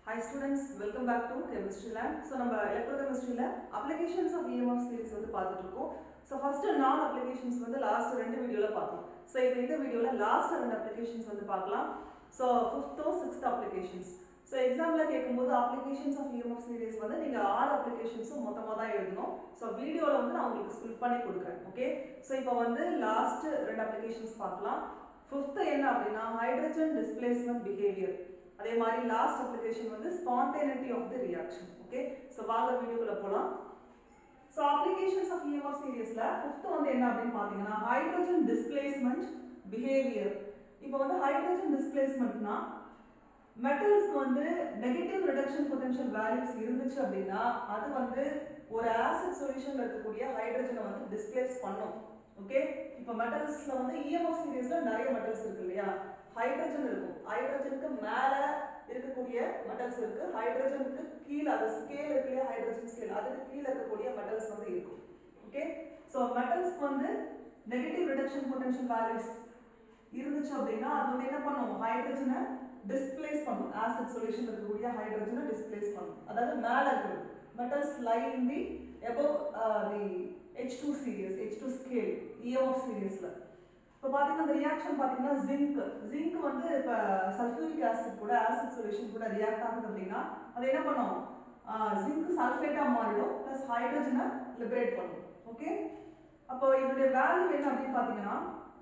Hi students welcome back to chemistry land so நம்ம எலக்ட்ரோகெமிஸ்ட்ரியில் applications of EMF series வந்து பார்த்துட்டு இருக்கோம் ஸோ ஃபஸ்ட்டு நான் அப்ளிகேஷன்ஸ் வந்து லாஸ்ட் ரெண்டு வீடியோவில் பார்த்தோம் ஸோ இப்போ இந்த வீடியோவில் லாஸ்ட் ரெண்டு அப்ளிகேஷன்ஸ் வந்து பார்க்கலாம் ஸோ ஃபிஃப்த்தோ சிக்ஸ்த் அப்ளிகேஷன்ஸ் ஸோ எக்ஸாமில் கேட்கும்போது அப்ளிகேஷன்ஸ் ஆஃப் இஎம்எஃப் சீரிஸ் வந்து நீங்கள் ஆறு அப்ளிகேஷன்ஸும் மொத்தமாக தான் எழுதணும் ஸோ வீடியோவில் வந்து நான் உங்களுக்கு ஸ்பிளிட் பண்ணி கொடுக்குறேன் ஓகே ஸோ இப்போ வந்து லாஸ்ட் ரெண்டு அப்ளிகேஷன்ஸ் பார்க்கலாம் ஃபிஃப்த்து என்ன அப்படின்னா ஹைட்ரஜன் டிஸ்பிளேஸ்மெண்ட் பிஹேவியர் அதே மாதிரி லாஸ்ட் அப்ளிகேஷன் வந்து spontaneity of the reaction okay so வாங்க வீடியோக்குள்ள போகலாம் ஸோ அப்ளிகேஷன்ஸ் ஆஃப் இஎம்எஃப் சீரியஸ்ல ஃபிஃப்த் வந்து என்ன அப்படின்னு பார்த்தீங்கன்னா ஹைட்ரஜன் டிஸ்பிளேஸ்மெண்ட் பிஹேவியர் இப்போ வந்து ஹைட்ரஜன் டிஸ்பிளேஸ்மெண்ட்னா மெட்டல்ஸ்க்கு வந்து நெகட்டிவ் ரிடக்ஷன் பொட்டன்ஷியல் வேல்யூஸ் இருந்துச்சு அப்படின்னா அது வந்து ஒரு ஆசிட் சொல்யூஷன்ல இருக்கக்கூடிய ஹைட்ரஜனை வந்து டிஸ்பிளேஸ் பண்ணும் ஓகே இப்போ மெட்டல்ஸ்ல வந்து இஎம்எஃப் சீரியஸ்ல நிறைய மெட்டல்ஸ் இருக்கு இல்லையா ஹைட்ரஜன் இருக்கும் ஹைட்ரஜனுக்கு மேல இருக்கக்கூடிய மெட்டல்ஸ் இருக்கு ஹைட்ரஜனுக்கு கீழே அது ஸ்கேல் இருக்கு இல்லையா ஹைட்ரஜன் ஸ்கேல் அதுக்கு கீழே இருக்கக்கூடிய மெட்டல்ஸ் வந்து இருக்கும் ஓகே ஸோ மெட்டல்ஸ்க்கு வந்து நெகட்டிவ் ரிடக்ஷன் பொட்டன்ஷியல் வேல்யூஸ் இருந்துச்சு அப்படின்னா அது வந்து என்ன பண்ணும் ஹைட்ரஜனை டிஸ்பிளேஸ் பண்ணும் ஆசிட் சொல்யூஷன் இருக்கக்கூடிய ஹைட்ரஜனை டிஸ்பிளேஸ் பண்ணும் அதாவது மேல இருக்கிறது metals lie in the above uh, the H2 series H2 scale EMF seriesல இப்போ பார்த்தீங்கன்னா இந்த ரியாக்ஷன் பார்த்தீங்கன்னா ஜிங்க் ஜிங்க் வந்து இப்போ சல்ஃபியூரிக் ஆசிட் கூட ஆசிட் சொல்யூஷன் கூட ரியாக்ட் ஆகுது அப்படின்னா அது என்ன பண்ணும் ஜிங்க் சல்ஃபேட்டாக மாறிடும் ப்ளஸ் ஹைட்ரஜனை லிபரேட் பண்ணும் ஓகே அப்போ இதனுடைய வேல்யூ என்ன அப்படின்னு பார்த்தீங்கன்னா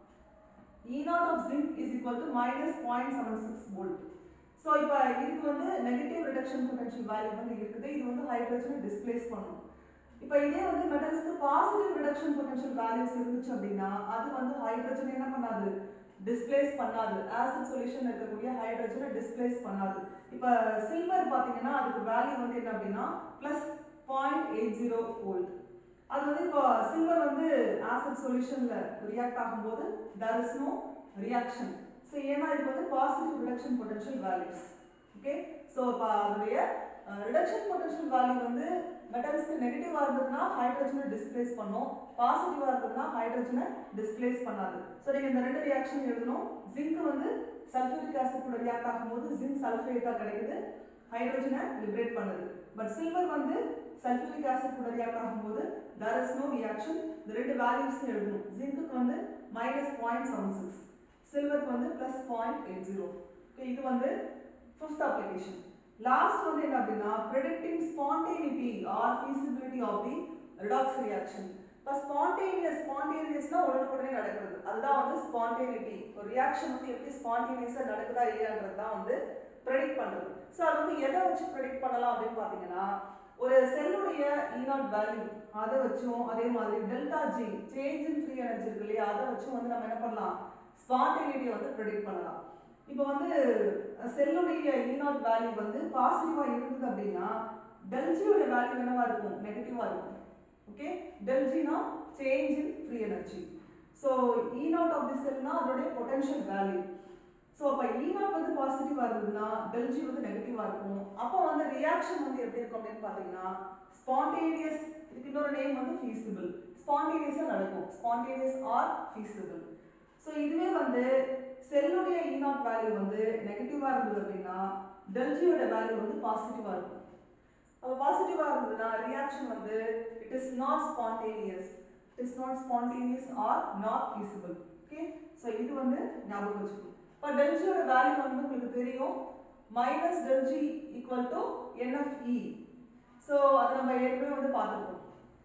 E naught of zinc is equal to minus 0.76 volt. So இப்போ இதுக்கு வந்து நெகட்டிவ் ரிடக்ஷன் பொட்டன்ஷியல் வேல்யூ வந்து இருக்குது இது வந்து ஹைட்ரஜனை டிஸ்பிளேஸ் பண்ணும் இப்போ இதே வந்து மெட்டல்ஸ்க்கு பாசிட்டிவ் ரிடக்ஷன் பொட்டன்ஷியல் வேல்யூஸ் இருந்துச்சு அப்படின்னா அது வந்து ஹைட்ரஜன் என்ன பண்ணாது டிஸ்பிளேஸ் பண்ணாது ஆசிட் சொல்யூஷன் இருக்கக்கூடிய ஹைட்ரஜனை டிஸ்பிளேஸ் பண்ணாது இப்போ சில்வர் பார்த்தீங்கன்னா அதுக்கு வேல்யூ வந்து என்ன அப்படின்னா plus point eight zero volt அது வந்து இப்போ சில்வர் வந்து ஆசிட் சொல்யூஷன்ல ரியாக்ட் ஆகும்போது there is no reaction so ஏன்னா இதுக்கு வந்து positive reduction potential values okay so இப்போ அதனுடைய ரிடக்ஷன் பொட்டன்ஷியல் வேல்யூ வந்து மெட்டல்ஸ்க்கு நெகட்டிவாக இருந்ததுன்னா ஹைட்ரஜனை டிஸ்பிளேஸ் பண்ணும் பாசிட்டிவாக இருந்ததுன்னா ஹைட்ரஜனை டிஸ்பிளேஸ் பண்ணாது ஸோ நீங்கள் இந்த ரெண்டு ரியாக்ஷன் எழுதணும் ஜிங்க் வந்து சல்ஃபூரிக் ஆசிட் கூட ரியாக்ட் ஆகும்போது ஜிங்க் சல்ஃபேட்டாக கிடைக்குது ஹைட்ரஜனை லிபரேட் பண்ணுது பட் சில்வர் வந்து சல்ஃபூரிக் ஆசிட் கூட ரியாக்ட் ஆகும்போது தேர் இஸ் நோ ரியாக்ஷன் இந்த ரெண்டு வேல்யூஸ் எழுதணும் ஜிங்க்குக்கு வந்து மைனஸ் பாயிண்ட் செவன் சிக்ஸ் சில்வருக்கு வந்து plus point eight zero okay இது வந்து ஃபிஃப்த் அப்ளிகேஷன் லாஸ்ட் வந்து என்ன அப்படின்னா predicting spontaneity or feasibility of the redox reaction இப்போ ஸ்பான்டேனியஸ் ஸ்பான்டேனியஸ்னா உடனுக்குடனே நடக்கிறது அதுதான் வந்து ஸ்பான்டேனிட்டி ஒரு ரியாக்ஷன் வந்து எப்படி ஸ்பான்டேனியஸாக நடக்குதா இல்லையான்றது தான் வந்து ப்ரெடிக்ட் பண்ணுறது ஸோ அது வந்து எதை வச்சு ப்ரெடிக்ட் பண்ணலாம் அப்படின்னு பார்த்தீங்கன்னா ஒரு செல்லுடைய ஈனாட் வேல்யூ அதை வச்சும் அதே மாதிரி delta G change in free energy இருக்கு இல்லையா அதை வச்சும் வந்து நம்ம என்ன பண்ணலாம் ஸ்பான்டேனிட்டியை வந்து ப்ரெடிக்ட் பண்ணலாம் இப்போ வந்து செல்லுடைய ஈனாட் வேல்யூ வந்து பாசிட்டிவாக இருந்தது அப்படின்னா டெல்ஜியோட வேல்யூ என்னவா இருக்கும் நெகட்டிவாக இருக்கும் ஓகே டெல்ஜினா change in free energy so E naught of the செல்னா அதோடைய பொட்டன்ஷியல் வேல்யூ ஸோ அப்போ இ நாட் வந்து பாசிட்டிவாக இருந்ததுன்னா டெல்ஜி வந்து நெகட்டிவாக இருக்கும் அப்போ வந்து ரியாக்ஷன் வந்து எப்படி இருக்கும் அப்படின்னு பார்த்தீங்கன்னா ஸ்பான்டேனியஸ் இதுக்கு இன்னொரு நேம் வந்து ஃபீசிபிள் ஸ்பான்டேனியஸாக நடக்கும் ஸ்பான்டேனியஸ் ஆர் ஃபீசிபிள் ஸோ இதுவே வந்து செல்லுடைய இ நாட் வேல்யூ வந்து நெகட்டிவாக இருந்தது அப்படின்னா டெல்ஜியோட வேல்யூ வந்து பாசிட்டிவாக இருக்கும் அப்போ பாசிட்டிவாக இருந்ததுன்னா ரியாக்ஷன் வந்து it is not spontaneous it is not spontaneous or not feasible okay so இது வந்து ஞாபகம் வச்சுக்கணும் இப்போ டெல்ஜியோட வேல்யூ வந்து உங்களுக்கு தெரியும் minus delta G equal to nFE so அதை நம்ம ஏற்கனவே வந்து பார்த்துருக்கோம்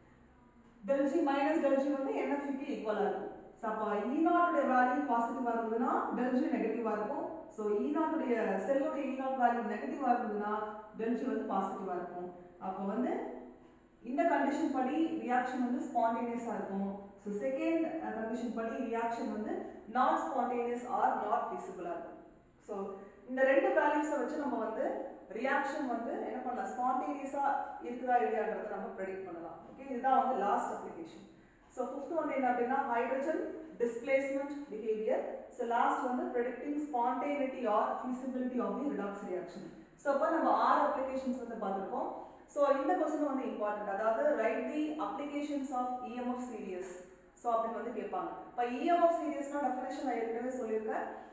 டெல்ஜி மைனஸ் டெல்ஜி வந்து என்எஃப்இக்கு ஈக்குவலாக இருக்கும் ஸோ அப்போ இ நாட்டுடைய வேல்யூ பாசிட்டிவாக இருந்ததுன்னா டெல்ஜி நெகட்டிவாக இருக்கும் ஸோ இ நாட்டுடைய செல்லுடைய இ நாட் வேல்யூ நெகட்டிவாக இருந்ததுன்னா டெல்ஜி வந்து பாசிட்டிவாக இருக்கும் அப்போ வந்து இந்த கண்டிஷன் படி ரியாக்ஷன் வந்து ஸ்பான்டேனியஸாக இருக்கும் ஸோ செகண்ட் கண்டிஷன் படி ரியாக்ஷன் வந்து நாட் ஸ்பான்டேனியஸ் ஆர் நாட் ஃபீசிபிளாக இருக்கும் ஸோ இந்த ரெண்டு வேல்யூஸை வச்சு நம்ம வந்து ரியாக்ஷன் வந்து என்ன பண்ணலாம் ஸ்பான்டேனியஸாக இருக்குதா இல்லையான்றதை நம்ம ப்ரெடிக்ட் பண்ணலாம் ஓகே இதுதான் வந்து லாஸ்ட் அப்ளிகேஷன் ஸோ ஃபிஃப்த் வந்து என்ன அப்படின்னா hydrogen displacement behaviour so last வந்து predicting spontaneity or feasibility of the redox reaction so அப்போ நம்ம ஆறு அப்ளிகேஷன்ஸ் வந்து பார்த்துருக்கோம் ஸோ இந்த கொஸ்டின் வந்து இம்பார்ட்டன்ட் அதாவது write the applications of EMF series so அப்படின்னு வந்து கேட்பாங்க இப்போ இஎம்எஃப் சீரியஸ்னா டெஃபினேஷன் நான் ஏற்கனவே சொல்லியிருக்கேன்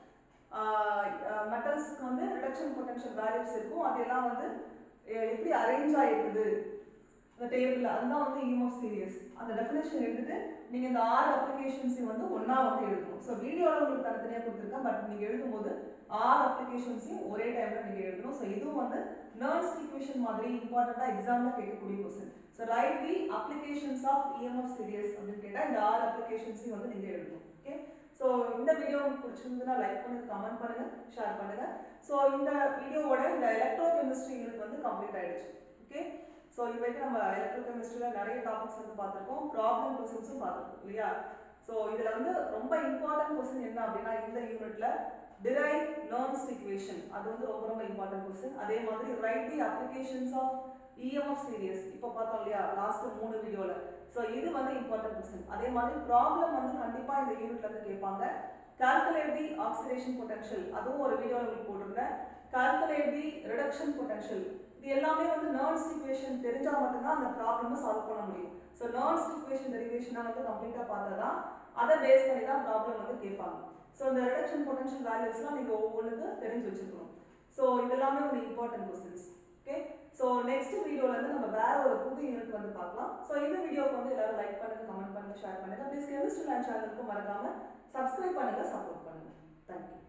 மெட்டல்ஸ்க்கு வந்து ரிடக்ஷன் பொட்டன்ஷியல் வேல்யூஸ் இருக்கும் அதெல்லாம் வந்து எ- எப்படி அரேஞ்ச் ஆயிருக்குது இந்த டேபிள்ல அதுதான் வந்து இஎம்எஃப் சீரியஸ் அந்த டெஃபினேஷன் எடுத்துட்டு நீங்க இந்த ஆறு அப்ளிகேஷன்ஸையும் வந்து ஒண்ணா வந்து எழுதணும் ஸோ வீடியோல உங்களுக்கு தனித்தனியா கொடுத்துருக்கேன் பட் நீங்க எழுதும்போது ஆறு அப்ளிகேஷன்ஸையும் ஒரே டைம்ல நீங்க எழுதணும் ஸோ இதுவும் வந்து நர்ன்ஸ் ஈக்குவேஷன் மாதிரி இம்பார்ட்டண்டா எக்ஸாம்ல கேட்கக்கூடிய question so write the applications of EMF series அப்படின்னு கேட்டா இந்த ஆறு அப்ளிகேஷன்ஸையும் வந்து நீங்க எழுதணும் ஓகே ஸோ இந்த வீடியோ உங்களுக்கு பிடிச்சிருந்ததுன்னா லைக் பண்ணுங்க கமெண்ட் பண்ணுங்க ஷேர் பண்ணுங்க ஸோ இந்த வீடியோவோட இந்த எலக்ட்ரோ கெமிஸ்ட்ரி யூனிட் வந்து கம்ப்ளீட் ஆயிடுச்சு ஓகே ஸோ இது வரைக்கும் நம்ம எலக்ட்ரோ கெமிஸ்ட்ரியில் நிறைய டாபிக்ஸ் வந்து பார்த்துருக்கோம் ப்ராப்ளம் கொஸ்டின்ஸும் பார்த்துருக்கோம் இல்லையா ஸோ இதில் வந்து ரொம்ப இம்பார்ட்டன்ட் கொஸ்டின் என்ன அப்படின்னா இந்த யூனிட்ல டிரைவ் லேர்ன்ஸ் இக்குவேஷன் அது வந்து ரொம்ப ரொம்ப இம்பார்ட்டன்ட் கொஸ்டின் அதே மாதிரி write the applications of EMF series இப்போ பார்த்தோம் இல்லையா லாஸ்ட் மூணு வீடியோல ஸோ இது வந்து இம்பார்ட்டன்ட் கொஸ்டின் அதே மாதிரி ப்ராப்ளம் வந்து கண்டிப்பா இந்த யூனிட்ல இருந்து கேட்பாங்க கால்குலேட் தி ஆக்சிடேஷன் பொட்டன்ஷியல் அதுவும் ஒரு வீடியோல உங்களுக்கு போட்டிருந்தேன் கால்குலேட் தி ரிடக்ஷன் பொட்டன்ஷியல் இது எல்லாமே வந்து நர்ன்ஸ் ஈக்குவேஷன் தெரிஞ்சா மட்டும்தான் அந்த ப்ராப்ளமை சால்வ் பண்ண முடியும் ஸோ நர்ன்ஸ் ஈக்குவேஷன் டெரிவேஷனை வந்து கம்ப்ளீட்டா பார்த்தா தான் அதை பேஸ் பண்ணி தான் ப்ராப்ளம் வந்து கேட்பாங்க ஸோ இந்த ரிடக்ஷன் பொட்டன்ஷியல் வேல்யூஸ்லாம் நீங்க ஒவ்வொன்றுக்கு தெரிஞ்சு வச்சிருக்கணும் ஸோ இதெல்லாமே ஒரு important questions okay so next வீடியோல இருந்து நம்ம வேற ஒரு புது யூனிட் வந்து பார்க்கலாம் ஸோ இந்த வீடியோக்கு வந்து எல்லாரும் லைக் பண்ணுங்க கமெண்ட் பண்ணுங்க ஷேர் பண்ணுங்க ப்ளீஸ் கெமிஸ்ட்ரி லேண்ட் சேனலுக்கு மறக்காம சப்ஸ்கிரைப் பண்ணுங்க சப்போர்ட் பண்ணுங்க தேங்க்யூ